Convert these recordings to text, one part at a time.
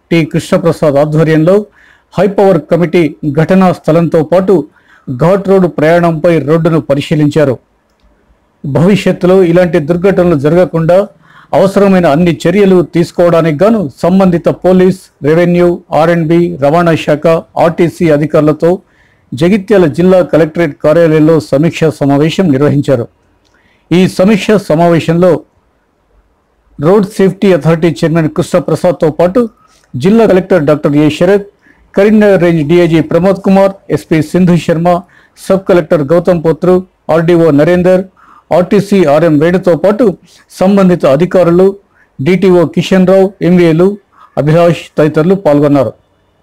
T Krishnaprasad ఆధ్వర్యంలో high power committee ఘటనా స్థలంతో పాటు ఘాట్ రోడ్డు ప్రయాణంపై రోడ్డును పరిశీలించారు భవిష్యత్తులో ఇలాంటి దుర్ఘటనలు జరగకుండా అవసరమైన అన్ని చర్యలు తీసుకోవడానికి గాను సంబంధిత పోలీస్ రెవెన్యూ ఆర్ఎండ్బి రవాణా శాఖ ఆర్టీసీ అధికారులతో జగిత్యాల జిల్లా కలెక్టరేట్ కార్యాలయంలో సమీక్షా సమావేశం నిర్వహించారు ఈ సమీక్షా సమావేశంలో రోడ్ సేఫ్టీ అథారిటీ చైర్మన్ కృష్ణప్రసాద్తో పాటు జిల్లా collector doctor A Sharath Karimnagar range DIG Pramod Kumar SP Sindhu Sharma sub collector Gautam Pothru RDO Narender RTC RM వేణుతో పాటు సంబంధిత అధికారులు డిటిఓ కిషన్ రావు ఎంవీఏలు అభిలాష్ తదితరులు పాల్గొన్నారు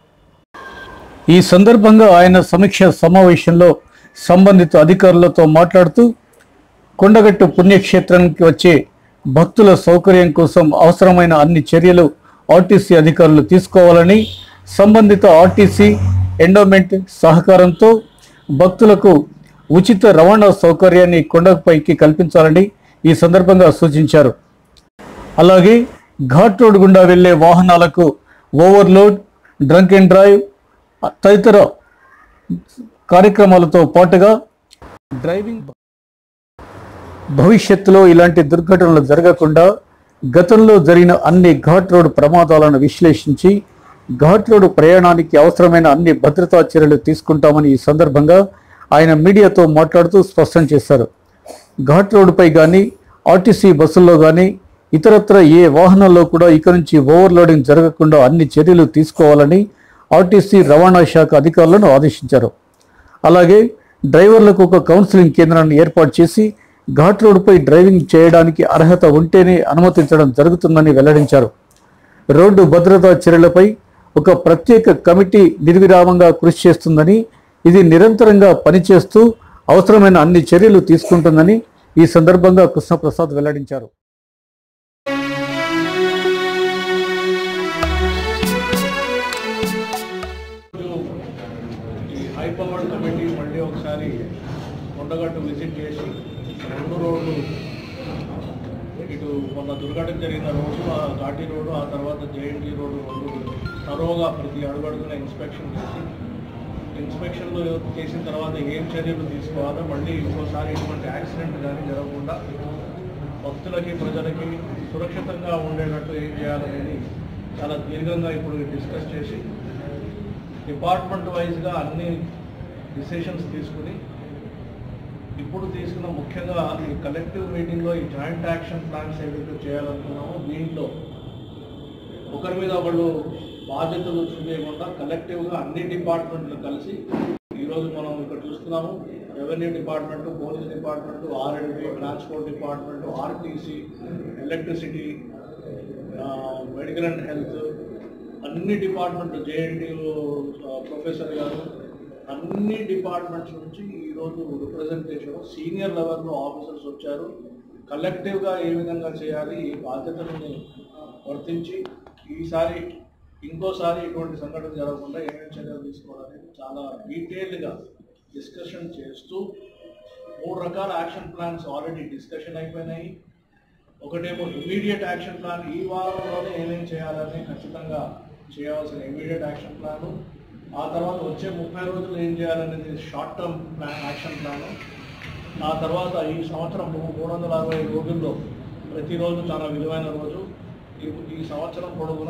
ఈ సందర్భంగా ఆయన సమీక్ష సమావేశంలో సంబంధిత అధికారులతో మాట్లాడుతూ కొండగట్టు పుణ్యక్షేత్రానికి వచ్చే భక్తుల సౌకర్యం కోసం అవసరమైన అన్ని చర్యలు ఆర్టీసీ అధికారులు తీసుకోవాలని సంబంధిత ఆర్టీసీ ఎండోమెంట్ సహకారంతో భక్తులకు ఉచిత రవాణా సౌకర్యాన్ని కొండపైకి కల్పించాలని ఈ సందర్భంగా సూచించారు అలాగే ఘాట్ రోడ్ గుండా వెళ్లే వాహనాలకు ఓవర్లోడ్ డ్రంక్ అండ్ డ్రైవ్ తదితర కార్యక్రమాలతో పాటుగా డ్రైవింగ్ భవిష్యత్తులో ఇలాంటి దుర్ఘటనలు జరగకుండా గతంలో జరిగిన అన్ని ఘాట్ రోడ్ ప్రమాదాలను విశ్లేషించి ఘాట్ రోడ్ ప్రయాణానికి అవసరమైన అన్ని భద్రతా చర్యలు తీసుకుంటామని ఈ సందర్భంగా ఆయన మీడియాతో మాట్లాడుతూ స్పష్టం చేశారు ఘాట్ రోడ్డుపై కానీ ఆర్టీసీ బస్సుల్లో కానీ ఇతరత్ర ఏ వాహనాల్లో కూడా ఇక నుంచి ఓవర్లోడింగ్ జరగకుండా అన్ని చర్యలు తీసుకోవాలని ఆర్టీసీ రవాణా శాఖ అధికారులను ఆదేశించారు అలాగే డ్రైవర్లకు ఒక కౌన్సిలింగ్ కేంద్రాన్ని ఏర్పాటు చేసి ఘాట్ రోడ్డుపై డ్రైవింగ్ చేయడానికి అర్హత ఉంటేనే అనుమతించడం జరుగుతుందని వెల్లడించారు రోడ్డు భద్రతా చర్యలపై ఒక ప్రత్యేక కమిటీ నిర్విరామంగా కృషి చేస్తుందని ఇది నిరంతరంగా పనిచేస్తూ అవసరమైన అన్ని చర్యలు తీసుకుంటుందని ఈ సందర్భంగా కృష్ణప్రసాద్ వెల్లడించారు ఈ హై పవర్డ్ కమిటీ మళ్ళీ ఒకసారి కొండగట్టు విజిట్ చేసి రెండు రోడ్లు ఇటు మొన్న దుర్ఘటన జరిగిన రోడ్డు ఆ ఘాటి రోడ్డు ఆ తర్వాత జేఎన్టీ రోడ్డు రెండు తరోగా ప్రతి అడుగడుగున ఇన్స్పెక్షన్ చేసి ఇన్స్పెక్షన్లు చేసిన తర్వాత ఏం చర్యలు తీసుకోవాలో మళ్ళీ ఇంకోసారి ఇటువంటి యాక్సిడెంట్ కానీ జరగకుండా భక్తులకి ప్రజలకి సురక్షితంగా ఉండేటట్టు ఏం చేయాలనేది చాలా దీర్ఘంగా ఇప్పుడు డిస్కస్ చేసి డిపార్ట్మెంట్ వైజ్గా అన్ని డిసిషన్స్ తీసుకుని ఇప్పుడు తీసుకున్న ముఖ్యంగా ఈ కలెక్టివ్ మీటింగ్లో ఈ జాయింట్ యాక్షన్ ప్లాన్స్ ఏదైతే చేయాలనుకున్నామో దీంట్లో ఒకరి మీద ఒకళ్ళు బాధ్యతలు చూపించకుండా కలెక్టివ్గా అన్ని డిపార్ట్మెంట్లు కలిసి ఈరోజు మనం ఇక్కడ చూస్తున్నాము revenue department police department R and B transport department RTC electricity medical and health అన్ని డిపార్ట్మెంట్ జేఎన్టీ ప్రొఫెసర్ గారు అన్ని డిపార్ట్మెంట్స్ నుంచి ఈరోజు రిప్రజెంటేషన్ సీనియర్ లెవెల్లో ఆఫీసర్స్ వచ్చారు కలెక్టివ్గా ఏ విధంగా చేయాలి ఈ బాధ్యతలని వర్తించి ఈసారి ఇంకోసారి ఇటువంటి సంఘటన జరగకుండా ఏమేమి చర్యలు తీసుకోవాలనేది చాలా డీటెయిల్డ్గా డిస్కషన్ చేస్తూ మూడు రకాల యాక్షన్ ప్లాన్స్ ఆల్రెడీ డిస్కషన్ అయిపోయినాయి ఒకటేమో ఇమీడియట్ యాక్షన్ ప్లాన్ ఈ వారంలోనే ఏమేం చేయాలని ఖచ్చితంగా చేయవలసిన ఇమీడియట్ యాక్షన్ ప్లాను ఆ తర్వాత వచ్చే ముప్పై రోజులు ఏం చేయాలనేది short term plan action plan ఆ తర్వాత ఈ సంవత్సరం మూ- మూడు వందల అరవై రోజుల్లో ప్రతిరోజు చాలా విలువైన రోజు ఈ ఈ సంవత్సరం పొడవునా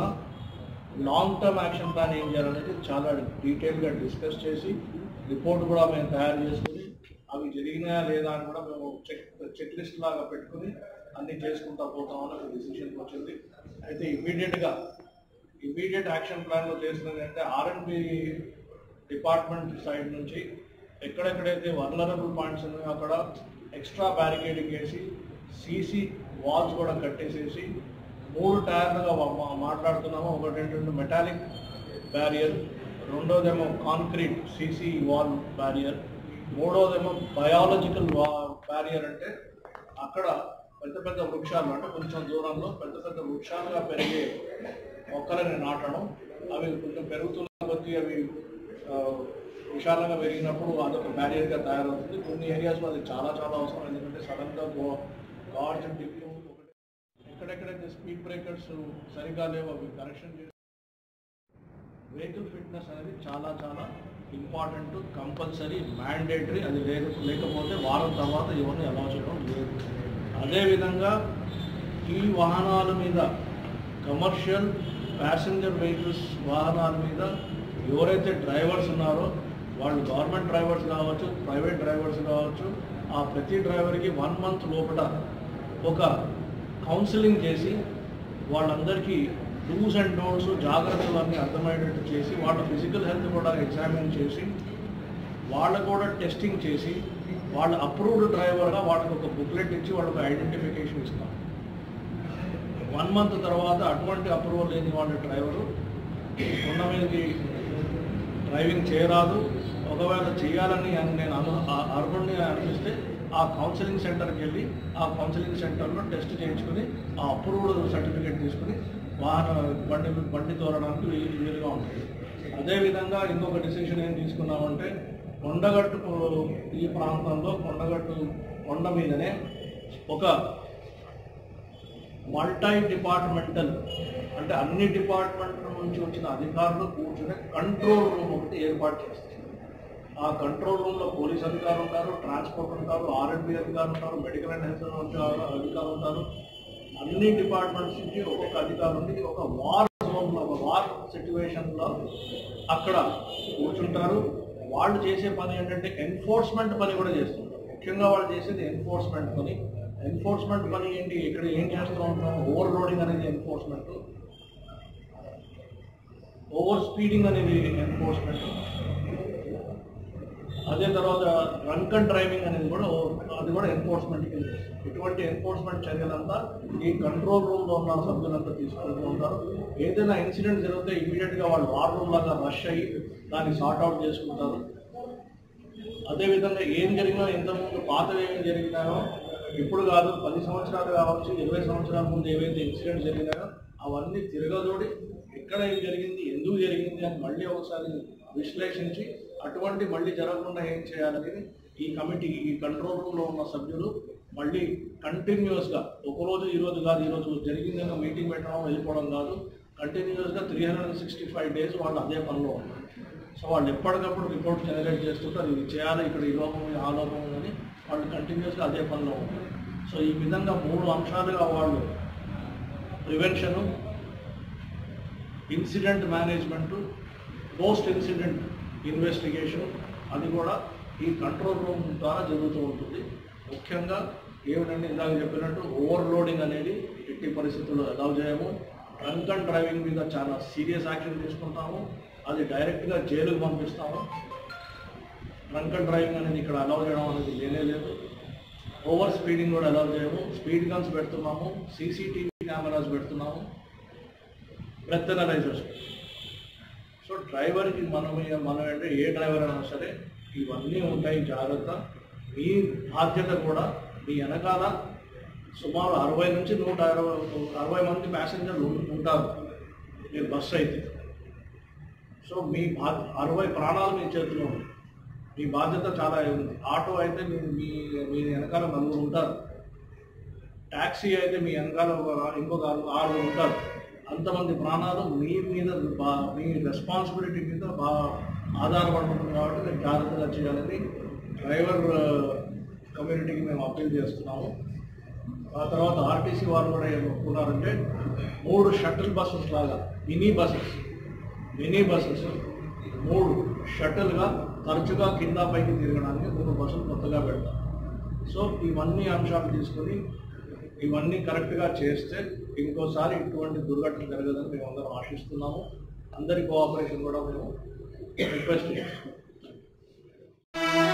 లాంగ్ టర్మ్ యాక్షన్ ప్లాన్ ఏం చేయాలనేది చాలా డీటెయిల్గా డిస్కస్ చేసి రిపోర్ట్ కూడా మేము తయారు చేసుకుని అవి జరిగినాయా లేదా అని కూడా మేము చెక్ చెక్ లిస్ట్ లాగా పెట్టుకుని అన్ని చేసుకుంటా పోతామని ఒక డిసిషన్కి వచ్చింది అయితే ఇమీడియట్గా ఇమీడియట్ యాక్షన్ ప్లాన్లో చేసినది అంటే ఆర్ఎండ్బి డిపార్ట్మెంట్ సైడ్ నుంచి ఎక్కడెక్కడైతే వర్నరబుల్ పాయింట్స్ ఉన్నాయో అక్కడ ఎక్స్ట్రా బ్యారికేడింగ్ వేసి సీసీ వాల్స్ కూడా కట్టేసేసి మూడు టైర్లుగా మా- మాట్లాడుతున్నాము ఒకటి ఏంటంటే మెటాలిక్ బ్యారియర్ రెండోదేమో కాంక్రీట్ సీసీ వాల్ బ్యారియర్ మూడోదేమో బయాలజికల్ బ్యారియర్ అంటే అక్కడ పెద్ద పెద్ద వృక్షాలు అంటే కొంచెం దూరంలో పెద్ద పెద్ద వృక్షాలుగా పెరిగే మొక్కలని నాటడం అవి కొంచెం పెరుగుతున్న కొద్దీ అవి ఆ, విశాలంగా పెరిగినప్పుడు అదొక బ్యారియర్గా తయారవుతుంది కొన్ని ఏరియాస్లో అది చాలా చాలా అవసరం ఎందుకంటే సడన్గా గాడ్స్ అండ్ ఎక్కడెక్కడైతే స్పీడ్ బ్రేకర్స్ సరిగా లేవు అవి కరెక్షన్ చేసి వెహికల్ ఫిట్నెస్ అనేది చాలా చాలా ఇంపార్టెంట్ కంపల్సరీ మ్యాండేటరీ అది లేక లేకపోతే వారం తర్వాత ఇవన్నీ అలౌ చేయడం లేదు అదేవిధంగా ఈ వాహనాల మీద కమర్షియల్ ప్యాసింజర్ వెహికల్స్ వాహనాల మీద ఎవరైతే డ్రైవర్స్ ఉన్నారో వాళ్ళు గవర్నమెంట్ డ్రైవర్స్ కావచ్చు ప్రైవేట్ డ్రైవర్స్ కావచ్చు ఆ ప్రతి డ్రైవర్కి వన్ మంత్ లోపల ఒక కౌన్సిలింగ్ చేసి వాళ్ళందరికీ డూస్ అండ్ డోంట్స్ జాగ్రత్తలు అన్నీ అర్థమయ్యేటట్టు చేసి వాళ్ళ ఫిజికల్ హెల్త్ కూడా ఎగ్జామిన్ చేసి వాళ్ళకు కూడా టెస్టింగ్ చేసి వాళ్ళ అప్రూవ్డ్ డ్రైవర్గా వాళ్ళకి ఒక బుక్లెట్ ఇచ్చి వాళ్ళకి ఐడెంటిఫికేషన్ ఇస్తాం వన్ మంత్ తర్వాత అటువంటి అప్రూవల్ లేని వాళ్ళ డ్రైవరు కొండ మీదకి డ్రైవింగ్ చేయరాదు ఒకవేళ చేయాలని అని నేను అను ఆ- అర్హుడిని అనిపిస్తే ఆ కౌన్సిలింగ్ సెంటర్కి వెళ్ళి ఆ కౌన్సిలింగ్ సెంటర్లో టెస్ట్ చేయించుకుని ఆ అప్రూవ్డ్ సర్టిఫికేట్ తీసుకుని వాహన బండి బండి తోలడానికి వీ- వీలుగా ఉంటుంది అదేవిధంగా ఇంకొక డిసిషన్ ఏం తీసుకున్నామంటే కొండగట్టు ఈ ప్రాంతంలో కొండగట్టు కొండ మీదనే ఒక మల్టీ డిపార్ట్మెంటల్ అంటే అన్ని డిపార్ట్మెంట్ల నుంచి వచ్చిన అధికారులు కూర్చుని కంట్రోల్ రూమ్ ఒకటి ఏర్పాటు చేస్తారు ఆ కంట్రోల్ రూమ్లో పోలీస్ అధికారులు ఉంటారు ట్రాన్స్పోర్ట్ ఉంటారు ఆర్ఎండ్బి అధికారులు ఉంటారు మెడికల్ అండ్ హెల్త్ అధికారులు ఉంటారు అన్ని డిపార్ట్మెంట్స్ నుంచి ఒక్కొక్క అధికారి నుండి ఒక వార్ జోన్లో ఒక వార్ సిచ్యువేషన్లో అక్కడ కూర్చుంటారు వాళ్ళు చేసే పని ఏంటంటే ఎన్ఫోర్స్మెంట్ పని కూడా చేస్తుంటారు ముఖ్యంగా వాళ్ళు చేసేది ఎన్ఫోర్స్మెంట్ పని ఎన్ఫోర్స్మెంట్ పని ఏంటి ఇక్కడ ఏం చేస్తూ ఉంటాం ఓవర్ లోడింగ్ అనేది ఎన్ఫోర్స్మెంట్ ఓవర్ స్పీడింగ్ అనేది ఎన్ఫోర్స్మెంట్ అదే తర్వాత డ్రంక్ అండ్ డ్రైవింగ్ అనేది కూడా ఓ- అది కూడా ఎన్ఫోర్స్మెంట్ కింద ఇటువంటి ఎన్ఫోర్స్మెంట్ చర్యలంతా ఈ కంట్రోల్ రూమ్లో ఉన్న సభ్యులంతా తీసుకుంటూ ఉంటారు ఏదైనా ఇన్సిడెంట్ జరిగితే ఇమీడియట్గా వాళ్ళు వార్ రూమ్ లాగా రష్ అయ్యి దాన్ని సార్ట్ అవుట్ చేసుకుంటారు అదేవిధంగా ఏం జరిగినా ఇంతకుముందు పాతవి ఏమి జరిగినాయో ఇప్పుడు కాదు పది సంవత్సరాలు కావచ్చు ఇరవై సంవత్సరాల ముందు ఏవైతే ఇన్సిడెంట్స్ జరిగినాయో అవన్నీ తిరగదోడి ఎక్కడ ఏం జరిగింది ఎందుకు జరిగింది అని మళ్ళీ ఒకసారి విశ్లేషించి అటువంటి మళ్ళీ జరగకుండా ఏం చేయాలనేది ఈ కమిటీ ఈ కంట్రోల్ రూమ్లో ఉన్న సభ్యులు మళ్ళీ కంటిన్యూస్గా ఒకరోజు ఈ రోజు కాదు ఈ రోజు జరిగిందని మీటింగ్ పెట్టడం వెళ్ళిపోవడం కాదు కంటిన్యూస్గా three hundred sixty five days వాళ్ళు అదే పనిలో ఉన్నారు సో వాళ్ళు ఎప్పటికప్పుడు రిపోర్ట్ జనరేట్ చేస్తుంటారు ఇది చేయాలి ఇక్కడ ఈ లోపం ఉంది ఆ లోపం ఉందని వాళ్ళు కంటిన్యూస్గా అదే పనిలో ఉంటారు సో ఈ విధంగా మూడు అంశాలుగా వాళ్ళు prevention incident management post incident investigation అది కూడా ఈ కంట్రోల్ రూమ్ ద్వారా జరుగుతూ ఉంటుంది ముఖ్యంగా ఏమిటంటే ఇందాక చెప్పినట్టు ఓవర్లోడింగ్ అనేది ఎట్టి పరిస్థితుల్లో అలౌ చేయము డ్రంక్ అండ్ డ్రైవింగ్ మీద చాలా సీరియస్ యాక్షన్ తీసుకుంటాము అది డైరెక్ట్గా జైలుకు పంపిస్తాము డ్రంక్ అండ్ డ్రైవింగ్ అనేది ఇక్కడ అలౌ చేయడం అనేది లేనే లేదు ఓవర్ స్పీడింగ్ కూడా అలౌ చేయము స్పీడ్ గన్స్ పెడుతున్నాము సీసీటీవీ కెమెరాస్ పెడుతున్నాము బ్రెత్ అనలైజర్స్ సో డ్రైవర్కి మనం మనం అంటే ఏ డ్రైవర్ అయినా సరే ఇవన్నీ ఉంటాయి జాగ్రత్త మీ బాధ్యత కూడా మీ వెనకాల సుమారు అరవై నుంచి నూట అరవై అరవై మంది ప్యాసింజర్లు ఉం- ఉంటారు మీరు బస్సు అయితే సో మీ బా అరవై ప్రాణాలు మీ చేతిలో ఉంది మీ బాధ్యత చాలా ఉంది ఆటో అయితే మీ మీ మీ వెనకాల నలుగురు ఉంటారు ట్యాక్సీ అయితే మీ వెనకాల ఒక- ఇంకొక ఆరు- ఆరుగురు ఉంటారు అంతమంది ప్రాణాలు మీ మీద బా- మీ రెస్పాన్సిబిలిటీ మీద బాగా ఆధారపడుతుంది కాబట్టి మీరు జాగ్రత్తగా చేయాలని డ్రైవర్ కమ్యూనిటీకి మేము అప్పీల్ చేస్తున్నాము ఆ తర్వాత ఆర్టీసీ వారు కూడా ఏం ఒప్పుకున్నారంటే మూడు షటిల్ బస్సెస్ లాగా మినీ బస్సెస్ మినీ బస్సెస్ మూడు షటిల్గా తరచుగా కింద పైకి తిరగడానికి మూడు బస్సులు కొత్తగా పెడతాం సో ఇవన్నీ అంశాలు తీసుకొని ఇవన్నీ కరెక్ట్గా చేస్తే ఇంకోసారి ఇటువంటి దుర్ఘటన జరగదని మేము అందరం ఆశిస్తున్నాము అందరి కోఆపరేషన్ కూడా మేము రిక్వెస్ట్ చేస్తున్నాం